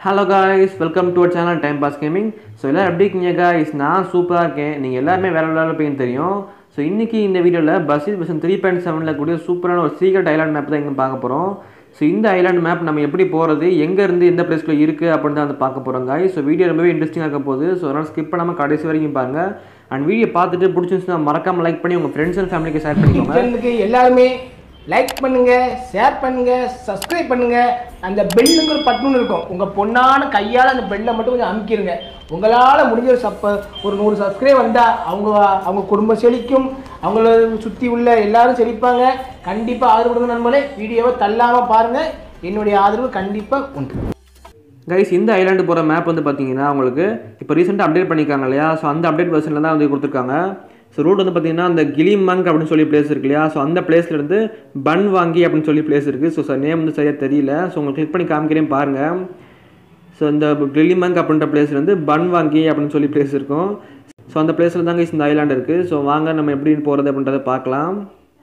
hello guys welcome to our channel time pass gaming so எல்லோரும் எப்படி இருக்கீங்க guys நான் சூப்பராக இருக்கேன் நீங்கள் எல்லாருமே வேறு லெவலில் போய் தெரியும் ஸோ இன்றைக்கி இந்த வீடியோவில் பஸ்ஸில் பஸ் த்ரீ பாயிண்ட் செவனில் கூடிய சூப்பரான ஒரு சீக்ரெட் ஐலாண்ட் மேப் தான் இங்கே பார்க்க போகிறோம் ஸோ இந்த ஐலாண்ட் மேப் நம்ம எப்படி போகிறது எங்கேருந்து எந்த பிளேஸ்க்குள்ள இருக்குது அப்படின்னு தான் வந்து பார்க்க போகிறோம் காய் ஸோ வீடியோ ரொம்பவே இன்ட்ரெஸ்டிங்காக இருக்க போகுது ஸோ அதனால் ஸ்கிப் பண்ணாமல் கடைசி வரைக்கும் பாருங்கள் அண்ட் வீடியோ பார்த்துட்டு பிடிச்சிருந்துச்சுன்னா மறக்காமல் லைக் பண்ணி உங்கள் ஃப்ரெண்ட்ஸ் அண்ட் ஃபேமிலிக்கு ஷேர் பண்ணிக்கோங்க சேனலுக்கு எல்லாருமே லைக் பண்ணுங்க ஷேர் பண்ணுங்க சப்ஸ்கிரைப் பண்ணுங்க அந்த பெல்லுங்கிற பட்டுன்னு இருக்கும் உங்க பொண்ணான கையால அந்த பெல்லை மட்டும் கொஞ்சம் அமுக்கிடுங்க உங்களால முடிஞ்ச ஒரு சப்ப ஒரு நூறு சப்ஸ்கிரைப் வந்தா அவங்க அவங்க குடும்பம் செழிக்கும் அவங்கள சுத்தி உள்ள எல்லாரும் செழிப்பாங்க கண்டிப்பா ஆதரவு கொடுங்க நண்பர்களே வீடியோவை தள்ளாம பாருங்க என்னுடைய ஆதரவு கண்டிப்பா உண்டு கைஸ் இந்த ஐலாண்டு போகிற மேப் வந்து பார்த்தீங்கன்னா உங்களுக்கு இப்போ ரீசெண்டாக அப்டேட் பண்ணியிருக்காங்க இல்லையா ஸோ அந்த அப்டேட் வெர்ஷனில் தான் வந்து கொடுத்துருக்காங்க ஸோ ரூட் வந்து பார்த்தீங்கன்னா அந்த கிளிமங்க் அப்படின்னு சொல்லி பிளேஸ் இருக்கு இல்லையா ஸோ அந்த பிளேஸ்லேருந்து பன் வாங்கி அப்படின்னு சொல்லி பிளேஸ் இருக்குது ஸோ சார் நேம் வந்து சரியாக தெரியல ஸோ உங்களுக்கு கிளிக் பண்ணி காமிக்கிறேன் பாருங்கள் ஸோ இந்த கிளிமங்க் அப்படின்ற பிளேஸ்லேருந்து பன் வாங்கி அப்படின்னு சொல்லி பிளேஸ் இருக்கும் ஸோ அந்த பிளேஸில் தாங்க இந்த ஐலாண்டு இருக்குது ஸோ வாங்க நம்ம எப்படி போகிறது அப்படின்றத பார்க்கலாம்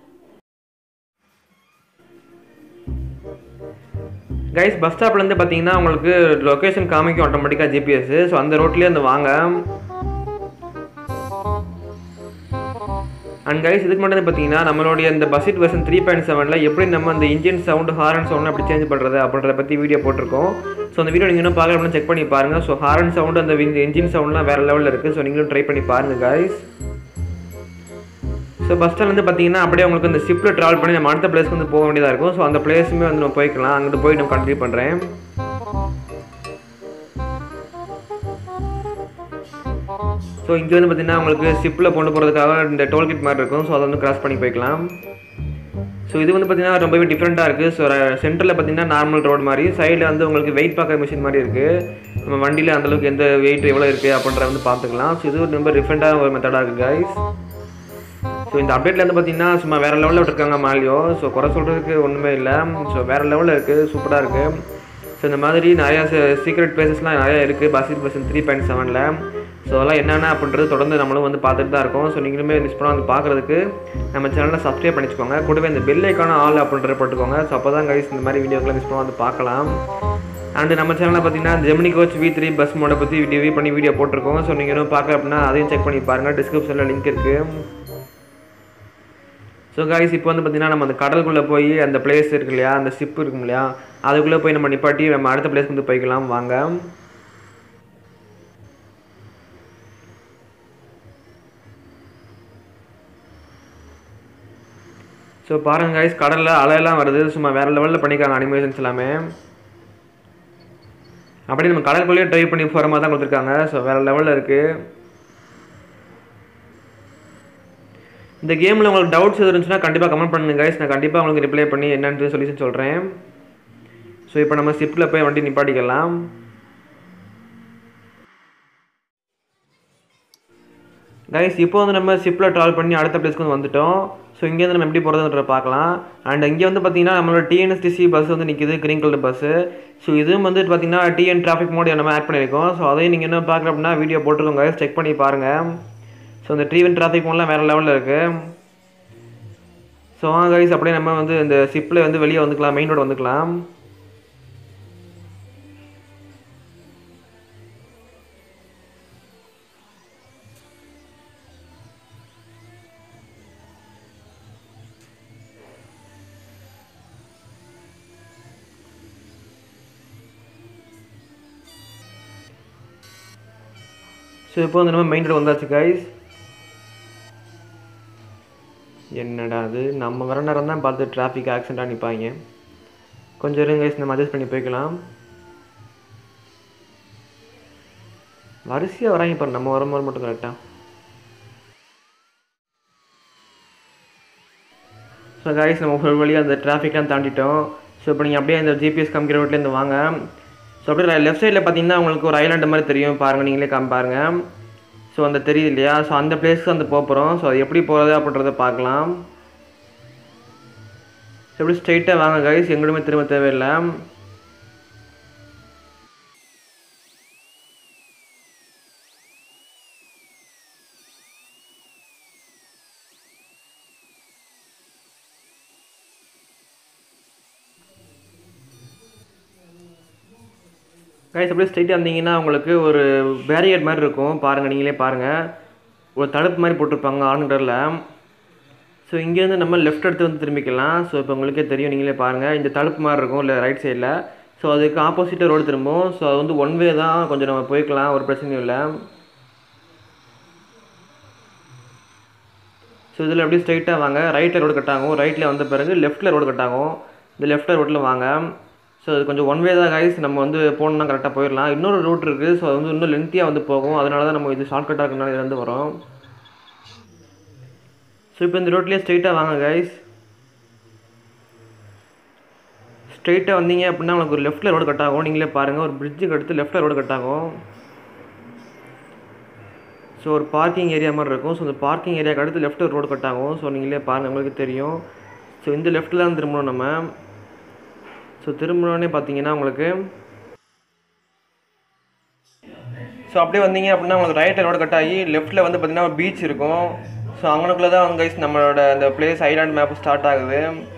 கைஸ் பஸ் ஸ்டாப்லேருந்து பார்த்தீங்கன்னா உங்களுக்கு லொக்கேஷன் காமிக்கும் ஆட்டோமேட்டிக்காக ஜிபிஎஸ் ஸோ அந்த ரோட்லேயே வந்து வாங்க அண்ட் கைஸ் இதுக்கு மட்டும் பார்த்தீங்கன்னா நம்மளுடைய இந்த பஸ்ஸிட் வெர்ஷன் த்ரீ பாயிண்ட் செவனில் எப்படி நம்ம அந்த இன்ஜின் சவுண்டு ஹாரன் சவுண்ட் அப்படி சேஞ்ச் பண்ணுறது அப்படின்றத பற்றி வீடியோ போட்டிருக்கோம் ஸோ அந்த வீடியோ நீங்கள் இன்னும் பார்க்கணும்னு செக் பண்ணி பாருங்கள் ஸோ ஹாரன் சவுண்டு அந்த இன்ஜின் சவுண்ட்லாம் வேறு லெவலில் இருக்குது ஸோ நீங்களும் ட்ரை பண்ணி பாருங்கள் கைஸ் ஸோ பஸ் ஸ்டாண்ட்லேருந்து பார்த்தீங்கன்னா அப்படியே உங்களுக்கு இந்த ஷிப்பில் ட்ராவல் பண்ணி நம்ம அடுத்த பிளேஸ்க்கு வந்து போக வேண்டியதாக இருக்கும் ஸோ அந்த பிளேஸுமே வந்து நம்ம போய்க்கலாம் அங்கிட்டு போய் நம்ம கண்டினியூ பண்ணுறேன் ஸோ இங்கே வந்து பார்த்தீங்கன்னா உங்களுக்கு ஷிப்பில் கொண்டு போகிறதுக்காக இந்த டோல்கேட் மாதிரி இருக்கும் ஸோ அதை வந்து கிராஸ் பண்ணி போய்க்கலாம் ஸோ இது வந்து பார்த்தீங்கன்னா ரொம்பவே டிஃப்ரெண்ட்டாக இருக்குது ஸோ சென்டரில் பார்த்தீங்கன்னா நார்மல் ரோடு மாதிரி சைடில் வந்து உங்களுக்கு வெயிட் பார்க்குற மிஷின் மாதிரி இருக்குது நம்ம வண்டியில் அந்தளவுக்கு எந்த வெயிட் எவ்வளோ இருக்குது அப்படின்றத வந்து பார்த்துக்கலாம் ஸோ இது ரொம்ப டிஃப்ரெண்ட்டாக ஒரு மெத்தடாக இருக்குது கைஸ் ஸோ இந்த அப்டேட்டில் வந்து பார்த்தீங்கன்னா சும்மா வேறு லெவலில் விட்டுருக்காங்க மாலியோ ஸோ குறை சொல்கிறதுக்கு ஒன்றுமே இல்லை ஸோ வேறு லெவலில் இருக்குது சூப்பராக இருக்குது ஸோ இந்த மாதிரி நிறையா சீக்ரெட் பிளேசஸ்லாம் நிறையா இருக்குது பஸ்ஸில் பர்சன் த்ரீ பாயிண்ட் செவனில் ஸோ அதெல்லாம் என்னென்ன அப்படின்றது தொடர்ந்து நம்மளும் வந்து பார்த்துட்டு தான் இருக்கோம் ஸோ நீங்களுமே மிஸ் பண்ணால் வந்து பார்க்குறதுக்கு நம்ம சேனலில் சப்ஸ்கிரைப் பண்ணிச்சுக்கோங்க கூடவே இந்த பெல் ஐக்கான ஆல் அப்படின்றத போட்டுக்கோங்க ஸோ அப்போ தான் கைஸ் இந்த மாதிரி வீடியோக்களை மிஸ் பண்ணால் வந்து பார்க்கலாம் அண்டு நம்ம சேனலில் பார்த்தீங்கன்னா Gemini coach V three bus மோடை பற்றி ரிவ்யூ பண்ணி வீடியோ போட்டிருக்கோம் ஸோ நீங்கள் இன்னும் பார்க்க அப்படின்னா அதையும் செக் பண்ணி பாருங்கள் டிஸ்கிரிப்ஷனில் லிங்க் இருக்குது ஸோ காய்ஸ் இப்போ வந்து பார்த்தீங்கன்னா நம்ம அந்த கடலுக்குள்ளே போய் அந்த பிளேஸ் இருக்கு இல்லையா அந்த ஷிப் இருக்கும் இல்லையா அதுக்குள்ளே போய் நம்ம நிப்பாட்டி நம்ம அடுத்த பிளேஸ்க்கு வந்து போய்க்கலாம் வாங்க ஸோ பாருங்க காய்ஸ் கடலில் அலையெல்லாம் வருது சும்மா வேறு லெவலில் பண்ணியிருக்காங்க அனிமேஷன்ஸ் எல்லாமே அப்படியே நம்ம கடலுக்குள்ளேயே ட்ரைவ் பண்ணி போகிற மாதிரி தான் கொடுத்துருக்காங்க ஸோ வேறு லெவலில் இருக்குது இந்த கேமில் உங்களுக்கு டவுட்ஸ் எது இருந்துச்சுன்னா கண்டிப்பாக கமெண்ட் பண்ணுங்க கைஸ் நான் கண்டிப்பாக உங்களுக்கு ரிப்ளை பண்ணி என்னென்னு சொல்யூஷன் சொல்கிறேன் ஸோ இப்போ நம்ம ஷிப்பில் போய் வண்டி நிப்பாட்டிக்கலாம் கைஸ் இப்போ வந்து நம்ம ஷிப்பில் ட்ராவல் பண்ணி அடுத்த பிளேஸ்க்கு வந்து வந்துட்டோம் ஸோ இங்கேருந்து நம்ம எப்படி போகிறதுன்ற பார்க்கலாம் அண்ட் இங்கே வந்து பார்த்தீங்கன்னா நம்மளோட டிஎன்எஸ்டிசி பஸ் வந்து நிற்கிது க்ரீன் கலர் பஸ்ஸு ஸோ இதுவும் வந்து பார்த்தீங்கன்னா டிஎன் டிராஃபிக் மோட் நம்ம ஆட் பண்ணியிருக்கோம் ஸோ அதையும் நீங்கள் என்ன பார்க்குற அப்படின்னா வீடியோ போட்டிருக்கோம் கைஸ் செக் பண்ணி பாருங்கள் ஸோ இந்த ட்ரீவன் டிராஃபிக் மோட்லாம் வேறு லெவலில் இருக்குது ஸோ ஆ கைஸ் அப்படியே நம்ம வந்து இந்த ஷிப்பில் வந்து வெளியே வந்துக்கலாம் மெயின் ரோடு வந்துக்கலாம் ஸோ இப்போ வந்து நம்ம மெயின் ரோடு வந்தாச்சு கைஸ் என்னடா அது நம்ம வர நேரம் தான் பார்த்து டிராஃபிக் ஆக்சிடெண்ட்டாக நிற்பாங்க கொஞ்சம் இருங்க கைஸ் நம்ம அட்ஜஸ்ட் பண்ணி போய்க்கலாம் வரிசையாக வராங்க பாரு நம்ம வரும்போது மட்டும் கரெக்டாக ஸோ கைஸ் நம்ம ஒரு வழியாக அந்த டிராஃபிக்லாம் தாண்டிட்டோம் ஸோ இப்போ நீங்கள் அப்படியே இந்த ஜிபிஎஸ் காமிக்கிற ரோட்லேருந்து வாங்க ஸோ அப்படியே லெஃப்ட் சைடில் பார்த்தீங்கன்னா உங்களுக்கு ஒரு ஐலாண்டு மாதிரி தெரியும் பாருங்கள் நீங்களே காமி பாருங்கள் ஸோ அந்த தெரியுது இல்லையா ஸோ அந்த பிளேஸ்க்கு வந்து போகிறோம் ஸோ அது எப்படி போகிறது அப்படின்றத பார்க்கலாம் ஸோ எப்படி ஸ்ட்ரைட்டாக வாங்க கைஸ் எங்கேயுமே திரும்ப தேவையில்லை கைஸ் அப்படியே ஸ்ட்ரைட்டாக வந்தீங்கன்னா உங்களுக்கு ஒரு பேரியட் மாதிரி இருக்கும் பாருங்கள் நீங்களே பாருங்கள் ஒரு தடுப்பு மாதிரி போட்டிருப்பாங்க ஆரஞ்சு கலரில் ஸோ இங்கேருந்து நம்ம லெஃப்ட் எடுத்து வந்து திரும்பிக்கலாம் ஸோ இப்போ உங்களுக்கே தெரியும் நீங்களே பாருங்கள் இந்த தடுப்பு மாதிரி இருக்கும் இல்லை ரைட் சைடில் ஸோ அதுக்கு ஆப்போசிட்டாக ரோடு திரும்பும் ஸோ அது வந்து ஒன் வே தான் கொஞ்சம் நம்ம போய்க்கலாம் ஒரு பிரச்சனையும் இல்லை ஸோ இதில் அப்படியே ஸ்ட்ரைட்டாக வாங்க ரைட்டில் ரோடு கட் ஆகும் ரைட்டில் வந்த பிறகு லெஃப்ட்டில் ரோடு கட் ஆகும் இந்த லெஃப்ட்டில் ரோட்டில் வாங்க ஸோ அது கொஞ்சம் ஒன் வே தான் கைஸ் நம்ம வந்து போகணுன்னா கரெக்டாக போயிடலாம் இன்னொரு ரூட் இருக்குது ஸோ அது வந்து இன்னும் லென்த்தியாக வந்து போகும் அதனால தான் நம்ம இது ஷார்ட்கட்டாக இருக்கனால இதுலேருந்து வரோம் ஸோ இப்போ இந்த ரோட்லேயே ஸ்ட்ரைட்டாக வாங்க கைஸ் ஸ்ட்ரைட்டாக வந்தீங்க அப்படின்னா உங்களுக்கு ஒரு லெஃப்ட்டில் ரோடு கட் ஆகும் நீங்களே பாருங்கள் ஒரு பிரிட்ஜுக்கு அடுத்து லெஃப்ட்டில் ரோடு கட் ஆகும் ஸோ ஒரு பார்க்கிங் ஏரியா மாதிரி இருக்கும் ஸோ இந்த பார்க்கிங் ஏரியாவுக்கு அடுத்து லெஃப்ட் ரோடு கட் ஆகும் ஸோ நீங்களே பாருங்கள் உங்களுக்கு தெரியும் ஸோ இந்த லெஃப்ட்டில் தான் திரும்பணும் நம்ம ஸோ திரும்பினோடனே பார்த்தீங்கன்னா உங்களுக்கு ஸோ அப்படியே வந்தீங்க அப்படின்னா உங்களுக்கு ரைட் ரோடு கட் ஆகி லெஃப்ட்டில் வந்து பார்த்தீங்கன்னா ஒரு பீச் இருக்கும் ஸோ அங்கனக்குள்ளே தான் வந்து guys நம்மளோட அந்த பிளேஸ் ஐலாண்ட் மேப் ஸ்டார்ட் ஆகுது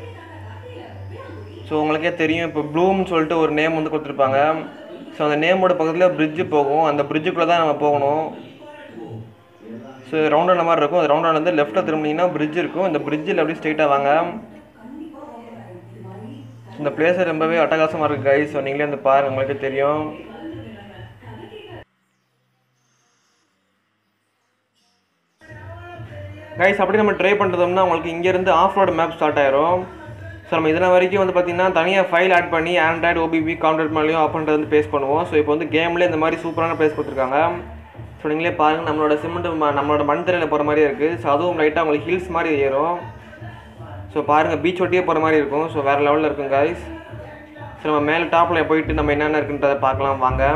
ஸோ உங்களுக்கே தெரியும் இப்போ ப்ளூம்னு சொல்லிட்டு ஒரு நேம் வந்து கொடுத்துருப்பாங்க ஸோ அந்த நேமோட பக்கத்தில் பிரிட்ஜு போகும் அந்த பிரிட்ஜுக்குள்ளே தான் நம்ம போகணும் ஸோ ரவுண்டான மாதிரி இருக்கும் அந்த ரவுண்டான வந்து லெஃப்ட்டில் திரும்பினீங்கன்னா பிரிட்ஜ் இருக்கும் இந்த பிரிட்ஜில் அப்படியே ஸ்ட்ரைட்டாக வாங்க இந்த பிளேஸ் ரொம்பவே அட்டகாசமாக இருக்குது கைஸ் ஸோ நீங்களே வந்து பாருங்க உங்களுக்கே தெரியும் கைஸ் அப்படி நம்ம ட்ரை பண்ணுறோம்னா உங்களுக்கு இங்கேருந்து ஆஃப் ரோடு மேப் ஸ்டார்ட் ஆயிரும் ஸோ நம்ம இதெல்லாம் வரைக்கும் வந்து பார்த்தீங்கன்னா தனியாக ஃபைல் ஆட் பண்ணி ஆண்ட்ராய்டு ஓபிபி கான்ட்ராக்ட் மேலேயும் ஆஃப் பண்ணுறது வந்து பேஸ் பண்ணுவோம் ஸோ இப்போ வந்து கேம்லேயே இந்த மாதிரி சூப்பரான ப்ளேஸ் கொடுத்துருக்காங்க ஸோ நீங்களே பாருங்கள் நம்மளோட சிமெண்ட் நம்மளோட மண் தரையில் போகிற மாதிரியே இருக்குது ஸோ அதுவும் லைட்டாக உங்களுக்கு ஹில்ஸ் மாதிரி ஏறும் ஸோ பாருங்கள் பீச் ஒட்டியே போகிற மாதிரி இருக்கும் ஸோ வேறு லெவலில் இருக்கும் காய்ஸ் ஸோ நம்ம மேலே டாப்பில் போயிட்டு நம்ம என்னென்ன இருக்குன்றதை பார்க்கலாம் வாங்க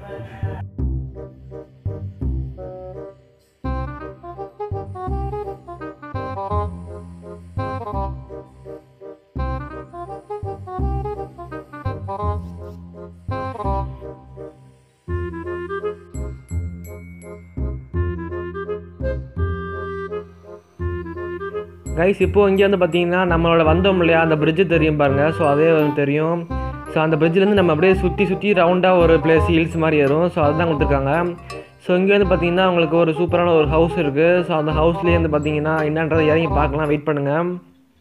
கைஸ் இப்போ இங்கே வந்து பார்த்தீங்கன்னா நம்மளோட வந்தோம் இல்லையா அந்த பிரிட்ஜு தெரியும் பாருங்கள் ஸோ அதே வந்து தெரியும் ஸோ அந்த பிரிட்ஜ்லேருந்து நம்ம அப்படியே சுற்றி சுற்றி ரவுண்டாக ஒரு பிளேஸ் ஹில்ஸ் மாதிரி ஏறும் ஸோ அதுதான் கொடுத்துருக்காங்க ஸோ இங்கே வந்து பார்த்தீங்கன்னா உங்களுக்கு ஒரு சூப்பரான ஒரு ஹவுஸ் இருக்குது ஸோ அந்த ஹவுஸ்லேயே வந்து பார்த்தீங்கன்னா என்னன்றதை இறங்கி பார்க்கலாம் வெயிட் பண்ணுங்கள்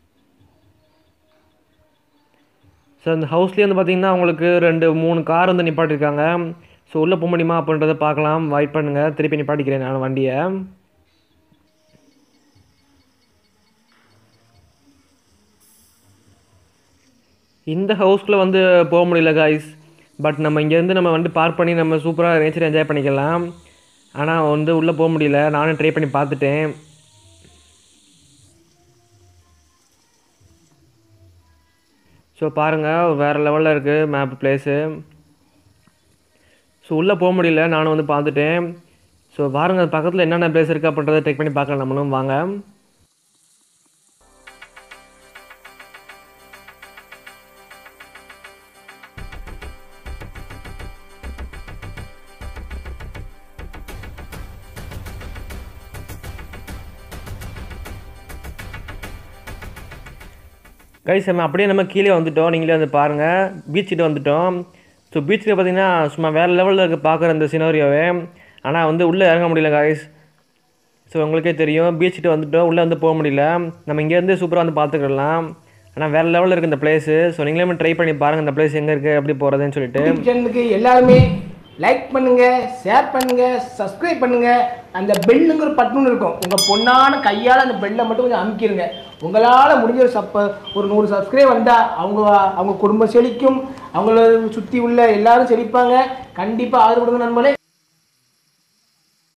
ஸோ அந்த ஹவுஸ்லேயே வந்து பார்த்தீங்கன்னா உங்களுக்கு ரெண்டு மூணு கார் வந்து நிப்பாட்டிருக்காங்க ஸோ உள்ளே போக முடியுமா அப்படின்றத பார்க்கலாம் வெயிட் பண்ணுங்கள் திருப்பி நிப்பாட்டிக்கிறேன் நான் வண்டியை இந்த ஹவுஸ்க்குள்ளே வந்து போக முடியல காய்ஸ் பட் நம்ம இங்கேருந்து நம்ம வந்து பார்க் பண்ணி நம்ம சூப்பராக நேச்சர் என்ஜாய் பண்ணிக்கலாம் ஆனால் வந்து உள்ளே போக முடியல நானும் ட்ரை பண்ணி பார்த்துட்டேன் ஸோ பாருங்கள் வேறு லெவலில் இருக்குது மேப் பிளேஸு ஸோ உள்ளே போக முடியல நானும் வந்து பார்த்துட்டேன் ஸோ பாருங்கள் பக்கத்தில் என்னென்ன பிளேஸ் இருக்குது அப்படின்றத செக் பண்ணி பார்க்கலாம் நம்மளும் வாங்க கைஸ் நம்ம அப்படியே நம்ம கீழே வந்துட்டோம் நீங்களே வந்து பாருங்கள் பீச் கிட்ட வந்துட்டோம் ஸோ பீச்சில் பார்த்தீங்கன்னா சும்மா வேறு லெவலில் இருக்குது பார்க்குற இந்த சினோரியோவே ஆனால் வந்து உள்ளே இறங்க முடியல காய்ஸ் ஸோ உங்களுக்கே தெரியும் பீச் கிட்ட வந்துட்டோம் உள்ளே வந்து போக முடியல நம்ம இங்கேருந்து சூப்பராக வந்து பார்த்துக்கலாம் ஆனால் வேறு லெவலில் இருக்குது இந்த பிளேஸு ஸோ நீங்களே ட்ரை பண்ணி பாருங்கள் இந்த பிளேஸ் எங்கே இருக்குது எப்படி போகிறதுன்னு சொல்லிட்டு யூடியூப் சேனலுக்கு எல்லாருமே லைக் பண்ணுங்க ஷேர் பண்ணுங்க சப்ஸ்கிரைப் பண்ணுங்க அந்த பெல்லுங்கிற பட்டன் இருக்கும் உங்க பொண்ணான கையால் அந்த பெல்லை மட்டும் கொஞ்சம் அமுக்கிடுங்க உங்களால் முடிஞ்ச ஒரு சப்ப ஒரு நூறு சப்ஸ்கிரைப் வந்தால் அவங்க அவங்க குடும்பம் செழிக்கும் அவங்கள சுற்றி உள்ள எல்லாரும் செழிப்பாங்க கண்டிப்பாக ஆதரவு கொடுங்க நண்பர்களே